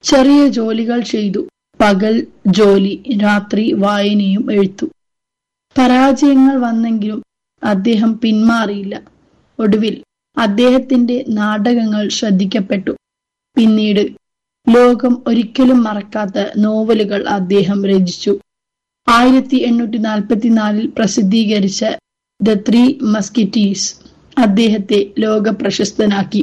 ചെറിയ ജോലികൾ ചെയ്തു പകൽ ജോലി രാത്രി വായനയും എഴുത്തും പരാജയങ്ങൾ വന്നെങ്കിലും അദ്ദേഹം പിന്മാറിയില്ല ഒടുവിൽ അദ്ദേഹത്തിന്റെ നാടകങ്ങൾ ശ്രദ്ധിക്കപ്പെട്ടു പിന്നീട് ലോകം ഒരിക്കലും മറക്കാത്ത നോവലുകൾ അദ്ദേഹം രചിച്ചു ആയിരത്തി എണ്ണൂറ്റി നാൽപ്പത്തിനാലിൽ പ്രസിദ്ധീകരിച്ച ദ ത്രീ മസ്കിറ്റീസ് അദ്ദേഹത്തെ ലോക പ്രശസ്തനാക്കി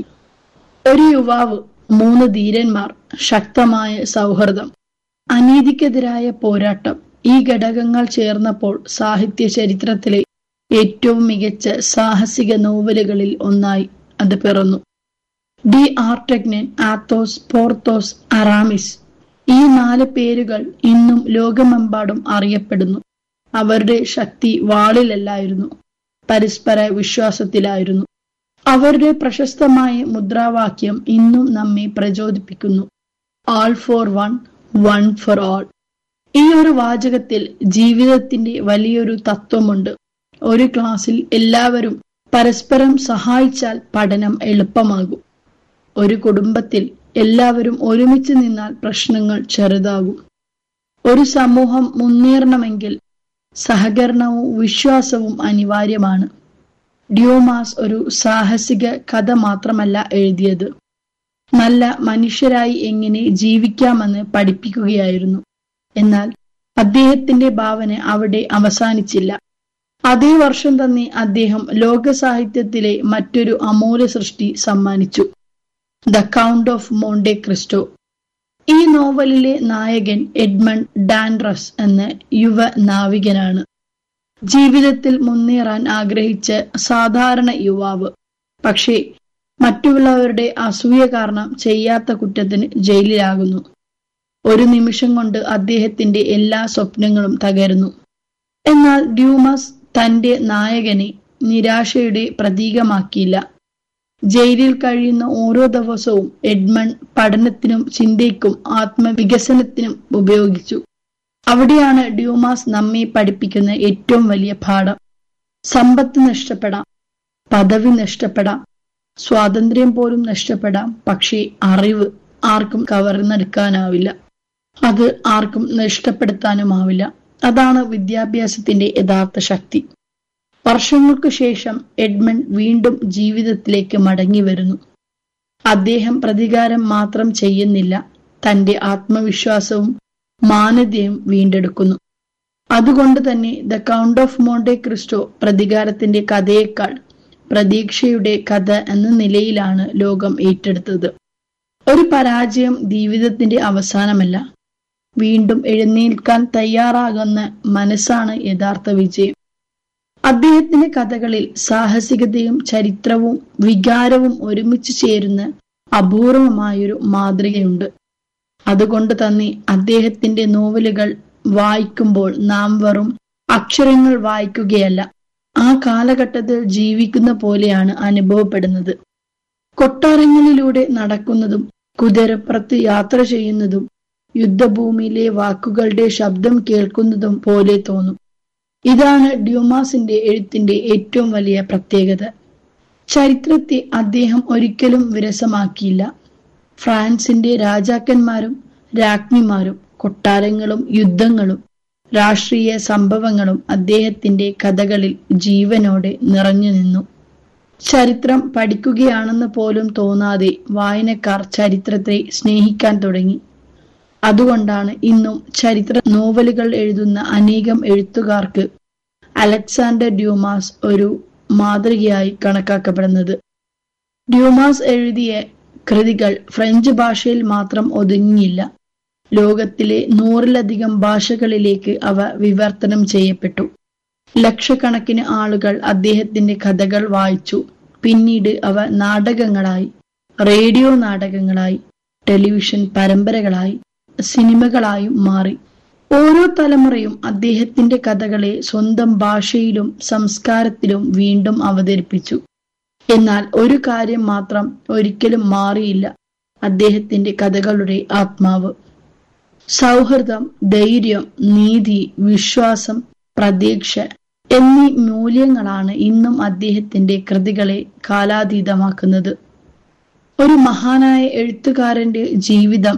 ഒരു യുവാവ് മൂന്ന് ധീരന്മാർ ശക്തമായ സൗഹൃദം അനീതിക്കെതിരായ പോരാട്ടം ഈ ഘടകങ്ങൾ ചേർന്നപ്പോൾ സാഹിത്യ ചരിത്രത്തിലെ ഏറ്റവും മികച്ച സാഹസിക നോവലുകളിൽ ഒന്നായി അത് പിറന്നു ഡി ആർടെഗ്നൻ ആത്തോസ് പോർത്തോസ് അറാമിസ് ഈ നാല് പേരുകൾ ഇന്നും ലോകമെമ്പാടും അറിയപ്പെടുന്നു അവരുടെ ശക്തി വാളിലല്ലായിരുന്നു പരസ്പര വിശ്വാസത്തിലായിരുന്നു അവരുടെ പ്രശസ്തമായ മുദ്രാവാക്യം ഇന്നും നമ്മെ പ്രചോദിപ്പിക്കുന്നു all for one one for all ഈ ഒരു വാചകത്തിൽ ജീവിതത്തിന്റെ വലിയൊരു തത്വമുണ്ട് ഒരു ക്ലാസ്സിൽ എല്ലാവരും പരസ്പരം സഹായിച്ചാൽ പഠനം എളുപ്പമാകും ഒരു കുടുംബത്തിൽ എല്ലാവരും ഒരുമിച്ച് നിന്നാൽ പ്രശ്നങ്ങൾ ചെറുതാകും ഒരു സമൂഹം മുന്നേറണമെങ്കിൽ സഹകരണവും വിശ്വാസവും അനിവാര്യമാണ് ഡ്യൂമാസ് ഒരു സാഹസിക കഥ മാത്രമല്ല എഴുതിയത് നല്ല മനുഷ്യരായി എങ്ങനെ ജീവിക്കാമെന്ന് പഠിപ്പിക്കുകയായിരുന്നു എന്നാൽ അദ്ദേഹത്തിന്റെ ഭാവന അവിടെ അവസാനിച്ചില്ല അതേ വർഷം തന്നെ അദ്ദേഹം ലോക സാഹിത്യത്തിലെ മറ്റൊരു അമൂല്യ സൃഷ്ടി സമ്മാനിച്ചു the Count of Monte Cristo ഈ നോവലിലെ നായകൻ എഡ്മണ്ട് ഡാൻഡ്രസ് എന്ന യുവ നാവികനാണ് ജീവിതത്തിൽ മുന്നേറാൻ ആഗ്രഹിച്ച സാധാരണ യുവാവ് പക്ഷേ മറ്റുള്ളവരുടെ അസൂയ കാരണം ചെയ്യാത്ത കുറ്റത്തിന് ജയിലിലാകുന്നു ഒരു നിമിഷം കൊണ്ട് അദ്ദേഹത്തിന്റെ എല്ലാ സ്വപ്നങ്ങളും തകരുന്നു എന്നാൽ ഡ്യൂമസ് തന്റെ നായകനെ നിരാശയുടെ പ്രതീകമാക്കിയില്ല ജയിലിൽ കഴിയുന്ന ഓരോ ദിവസവും എഡ്മണ്ട് പഠനത്തിനും ചിന്തയ്ക്കും ആത്മവികസനത്തിനും ഉപയോഗിച്ചു അവിടെയാണ് ഡ്യൂമാസ് നമ്മെ പഠിപ്പിക്കുന്ന ഏറ്റവും വലിയ പാഠം സമ്പത്ത് നഷ്ടപ്പെടാം പദവി നഷ്ടപ്പെടാം സ്വാതന്ത്ര്യം പോലും നഷ്ടപ്പെടാം പക്ഷേ അറിവ് ആർക്കും കവർന്നെടുക്കാനാവില്ല അത് ആർക്കും നഷ്ടപ്പെടുത്താനുമാവില്ല അതാണ് വിദ്യാഭ്യാസത്തിന്റെ യഥാർത്ഥ ശക്തി വർഷങ്ങൾക്കു ശേഷം എഡ്മണ്ട് വീണ്ടും ജീവിതത്തിലേക്ക് മടങ്ങി വരുന്നു അദ്ദേഹം പ്രതികാരം മാത്രം ചെയ്യുന്നില്ല തന്റെ ആത്മവിശ്വാസവും മാന്യതയും വീണ്ടെടുക്കുന്നു അതുകൊണ്ട് തന്നെ the Count of Monte Cristo പ്രതികാരത്തിന്റെ കഥയേക്കാൾ പ്രതീക്ഷയുടെ കഥ എന്ന നിലയിലാണ് ലോകം ഏറ്റെടുത്തത് ഒരു പരാജയം ജീവിതത്തിന്റെ അവസാനമല്ല വീണ്ടും എഴുന്നേൽക്കാൻ തയ്യാറാകുന്ന മനസ്സാണ് യഥാർത്ഥ വിജയം അദ്ദേഹത്തിന്റെ കഥകളിൽ സാഹസികതയും ചരിത്രവും വികാരവും ഒരുമിച്ച് ചേരുന്ന അപൂർവമായൊരു മാതൃകയുണ്ട് അതുകൊണ്ട് തന്നെ അദ്ദേഹത്തിന്റെ നോവലുകൾ വായിക്കുമ്പോൾ നാം വെറും അക്ഷരങ്ങൾ വായിക്കുകയല്ല ആ കാലഘട്ടത്തിൽ ജീവിക്കുന്ന പോലെയാണ് അനുഭവപ്പെടുന്നത് കൊട്ടാരങ്ങളിലൂടെ നടക്കുന്നതും കുതിരപ്പുറത്ത് യാത്ര ചെയ്യുന്നതും യുദ്ധഭൂമിയിലെ വാക്കുകളുടെ ശബ്ദം കേൾക്കുന്നതും പോലെ തോന്നും ഇതാണ് ഡ്യൂമാസിന്റെ എഴുത്തിന്റെ ഏറ്റവും വലിയ പ്രത്യേകത ചരിത്രത്തെ അദ്ദേഹം ഒരിക്കലും വിരസമാക്കിയില്ല ഫ്രാൻസിന്റെ രാജാക്കന്മാരും രാജ്ഞിമാരും കൊട്ടാരങ്ങളും യുദ്ധങ്ങളും രാഷ്ട്രീയ സംഭവങ്ങളും അദ്ദേഹത്തിന്റെ കഥകളിൽ ജീവനോടെ നിറഞ്ഞു നിന്നു ചരിത്രം പഠിക്കുകയാണെന്ന് പോലും തോന്നാതെ വായനക്കാർ ചരിത്രത്തെ സ്നേഹിക്കാൻ തുടങ്ങി അതുകൊണ്ടാണ് ഇന്നും ചരിത്ര നോവലുകൾ എഴുതുന്ന അനേകം എഴുത്തുകാർക്ക് അലക്സാണ്ടർ ഡ്യൂമാസ് ഒരു മാതൃകയായി കണക്കാക്കപ്പെടുന്നത് ഡ്യൂമാസ് എഴുതിയ കൃതികൾ ഫ്രഞ്ച് ഭാഷയിൽ മാത്രം ഒതുങ്ങിയില്ല ലോകത്തിലെ നൂറിലധികം ഭാഷകളിലേക്ക് അവ വിവർത്തനം ചെയ്യപ്പെട്ടു ലക്ഷക്കണക്കിന് ആളുകൾ അദ്ദേഹത്തിന്റെ കഥകൾ വായിച്ചു പിന്നീട് അവ നാടകങ്ങളായി റേഡിയോ നാടകങ്ങളായി ടെലിവിഷൻ പരമ്പരകളായി സിനിമകളായും മാറി ഓരോ തലമുറയും അദ്ദേഹത്തിന്റെ കഥകളെ സ്വന്തം ഭാഷയിലും സംസ്കാരത്തിലും വീണ്ടും അവതരിപ്പിച്ചു എന്നാൽ ഒരു കാര്യം മാത്രം ഒരിക്കലും മാറിയില്ല അദ്ദേഹത്തിന്റെ കഥകളുടെ ആത്മാവ് സൗഹൃദം ധൈര്യം നീതി വിശ്വാസം പ്രതീക്ഷ എന്നീ മൂല്യങ്ങളാണ് ഇന്നും അദ്ദേഹത്തിന്റെ കൃതികളെ കാലാതീതമാക്കുന്നത് ഒരു മഹാനായ എഴുത്തുകാരന്റെ ജീവിതം